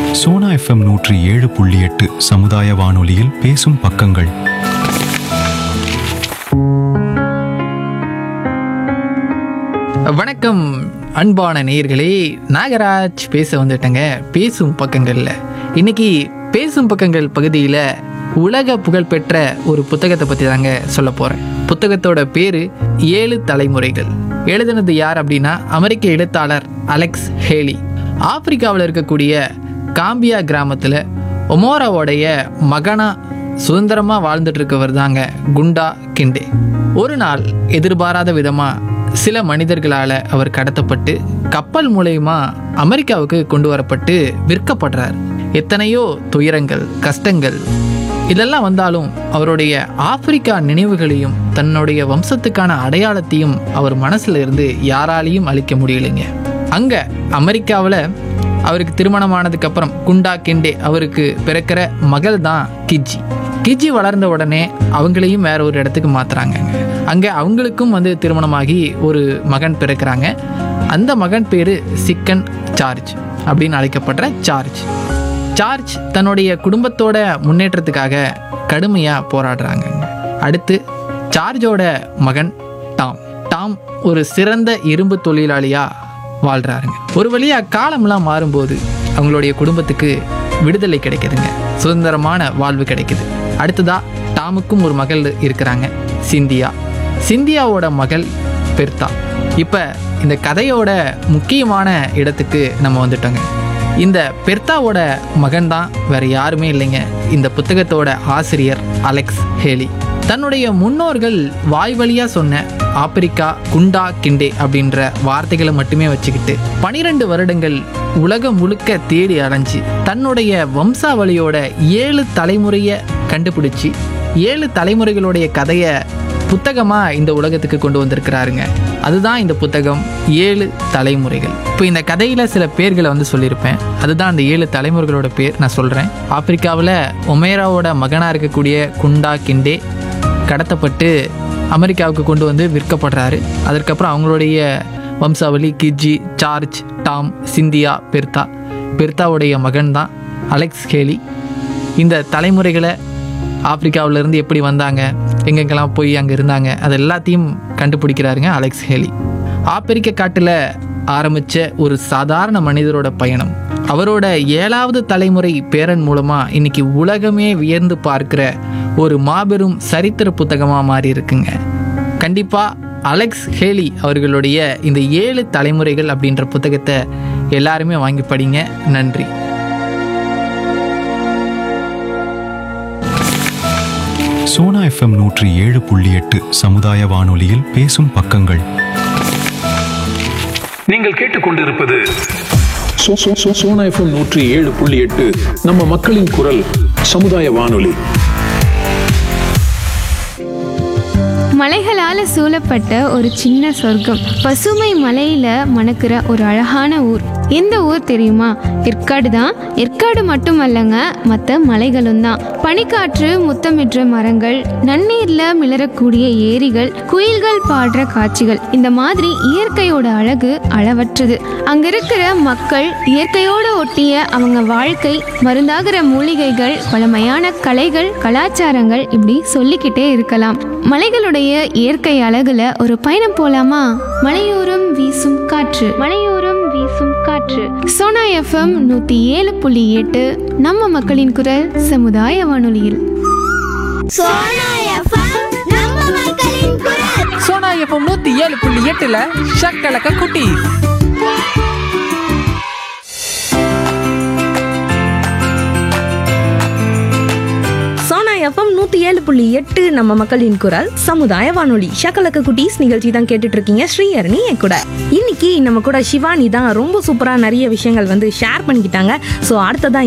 Sona FM நூற்றி ஏழு புள்ளி எட்டு சமுதாய வானொலியில் பேசும் பக்கங்கள் வணக்கம் அன்பான நேயர்களே நாகராஜ் பேச வந்துட்டேங்க பேசும் பக்கங்களில் இன்னைக்கு பேசும் பக்கங்கள் பகுதியில் உலக புகழ்பெற்ற ஒரு புத்தகத்தை பற்றி தாங்க சொல்ல போகிறேன் புத்தகத்தோட பேர் ஏழு தலைமுறைகள் எழுதுனது யார் அப்படின்னா அமெரிக்க எழுத்தாளர் அலெக்ஸ் ஹேலி ஆப்பிரிக்காவில் இருக்கக்கூடிய காம்பியா கிராமத்தில் ஒமோராவோடைய மகனா சுதந்திரமாக வாழ்ந்துட்டு இருக்கவர் தாங்க குண்டா கிண்டே ஒரு நாள் எதிர்பாராத விதமாக சில மனிதர்களால் அவர் கடத்தப்பட்டு கப்பல் மூலயமா அமெரிக்காவுக்கு கொண்டு வரப்பட்டு விற்கப்படுறார் எத்தனையோ துயரங்கள் கஷ்டங்கள் இதெல்லாம் வந்தாலும் அவருடைய ஆப்பிரிக்கா நினைவுகளையும் தன்னுடைய வம்சத்துக்கான அடையாளத்தையும் அவர் மனசுல இருந்து யாராலையும் அழிக்க முடியலைங்க அங்க அமெரிக்காவில் அவருக்கு திருமணமானதுக்கு அப்புறம் குண்டா கிண்டே அவருக்கு பிறக்கிற மகள் தான் கிஜி கிஜி வளர்ந்த உடனே அவங்களையும் வேற ஒரு இடத்துக்கு மாத்துறாங்க அங்கே அவங்களுக்கும் வந்து திருமணமாகி ஒரு மகன் பிறக்கிறாங்க அந்த மகன் பேரு சிக்கன் சார்ஜ் அப்படின்னு அழைக்கப்படுற சார்ஜ் சார்ஜ் தன்னுடைய குடும்பத்தோட முன்னேற்றத்துக்காக கடுமையாக போராடுறாங்க அடுத்து சார்ஜோட மகன் டாம் டாம் ஒரு சிறந்த இரும்பு தொழிலாளியாக வாழ்கிறாருங்க ஒரு வழியாக காலம்லாம் மாறும்போது அவங்களுடைய குடும்பத்துக்கு விடுதலை கிடைக்குதுங்க சுதந்திரமான வாழ்வு கிடைக்குது அடுத்ததா டாமுக்கும் ஒரு மகள் இருக்கிறாங்க சிந்தியா சிந்தியாவோட மகள் பெர்தா இப்போ இந்த கதையோட முக்கியமான இடத்துக்கு நம்ம வந்துட்டோங்க இந்த பெர்தாவோட மகன் தான் வேற யாருமே இல்லைங்க இந்த புத்தகத்தோட ஆசிரியர் அலெக்ஸ் ஹேலி தன்னுடைய முன்னோர்கள் வாய் வழியா சொன்ன ஆப்பிரிக்கா குண்டா கிண்டே அப்படின்ற வார்த்தைகளை மட்டுமே வச்சுக்கிட்டு பனிரெண்டு வருடங்கள் உலகம் முழுக்க தேடி அலைஞ்சு தன்னுடைய வம்சாவளியோட ஏழு தலைமுறையை கண்டுபிடிச்சி ஏழு தலைமுறைகளுடைய கதையை புத்தகமாக இந்த உலகத்துக்கு கொண்டு வந்திருக்கிறாருங்க அதுதான் இந்த புத்தகம் ஏழு தலைமுறைகள் இப்போ இந்த கதையில் சில பேர்களை வந்து சொல்லியிருப்பேன் அதுதான் அந்த ஏழு தலைமுறைகளோட பேர் நான் சொல்கிறேன் ஆப்பிரிக்காவில் ஒமேராவோட மகனாக இருக்கக்கூடிய குண்டா கிண்டே கடத்தப்பட்டு அமெரிக்காவுக்கு கொண்டு வந்து விற்கப்படுறாரு அதற்கப்புறம் அவங்களுடைய வம்சாவளி Kizzy George Tom Cynthia Bertha பெர்தாவுடைய மகன் தான் அலெக்ஸ் ஹேலி இந்த தலைமுறைகளை ஆப்பிரிக்காவுல இருந்து எப்படி வந்தாங்க எங்கெங்கெல்லாம் போய் அங்கே இருந்தாங்க அது எல்லாத்தையும் கண்டுபிடிக்கிறாருங்க அலெக்ஸ் ஹேலி ஆப்பிரிக்க காட்டில் ஆரம்பித்த ஒரு சாதாரண மனிதரோட பயணம் அவரோட ஏழாவது தலைமுறை பேரன் மூலமாக இன்னைக்கு உலகமே வியந்து பார்க்கிற ஒரு மாபெரும் சரித்திர புத்தகமாக மாறி இருக்குங்க கண்டிப்பாக அலெக்ஸ் ஹேலி அவர்களுடைய இந்த ஏழு தலைமுறைகள் அப்படின்ற புத்தகத்தை எல்லாருமே வாங்கி படிங்க நன்றி சோனா எஃப்எம் நூற்றி ஏழு புள்ளி எட்டு சமுதாய வானொலியில் பேசும் பக்கங்கள் நீங்கள் கேட்டுக்கொண்டிருப்பது சோ- சோ- சோ- சோனா எஃப்எம் நூற்றி ஏழு புள்ளி எட்டு நம்ம மக்களின் குரல் சமுதாய வானொலி மலைகளால சூழப்பட்ட ஒரு சின்ன சொர்க்கம் பசுமை மலையில மணக்கிற ஒரு அழகான ஊர் எந்த ஊர் தெரியுமா ஏற்காடு தான் ஏற்காடு மட்டுமல்லங்க மற்ற மலைகளும் தான் பனிக்காற்று முத்தமிடுற மரங்கள் நன்னீர்ல மிளறக்கூடிய ஏரிகள் குயில்கள் பாடுற காட்சிகள் இந்த மாதிரி இயற்கையோட அழகு அளவற்றது அங்க இருக்கிற மக்கள் இயற்கையோட ஒட்டிய அவங்க வாழ்க்கை மருந்தாகிற மூலிகைகள் பழமையான கலைகள் கலாச்சாரங்கள் இப்படி சொல்லிக்கிட்டே இருக்கலாம் மலைகளுடைய இயற்கை அழகுல ஒரு பயணம் போலாமா மலையோரம் வீசும் காற்று மலையோரம் வீசும் காற்று சோனா எஃப்எம் நூத்தி ஏழு புள்ளி எட்டு நம்ம மக்களின் குரல் சமுதாய வானொலியில் சோனா எஃப்எம் நம்ம மக்களின் குரல் சோனா எஃப்எம் நூற்றி ஏழு புள்ளி எட்டில் ஷக்கலக்க குட்டி சோனா எஃப்எம் நூற்றி ஏழு புள்ளி எட்டு நம்ம மக்களின் குரல் சமுதாய வானொலி ஷக்கலக்க குட்டீஸ் நிகழ்ச்சி தான் கேட்டுட்டு இருக்கீங்க ஸ்ரீஹரணி என் கூட இன்னைக்கு நம்ம கூட சிவானி தான் ரொம்ப சூப்பராக நிறைய விஷயங்கள் வந்து ஷேர் பண்ணிக்கிட்டாங்க ஸோ அடுத்ததான்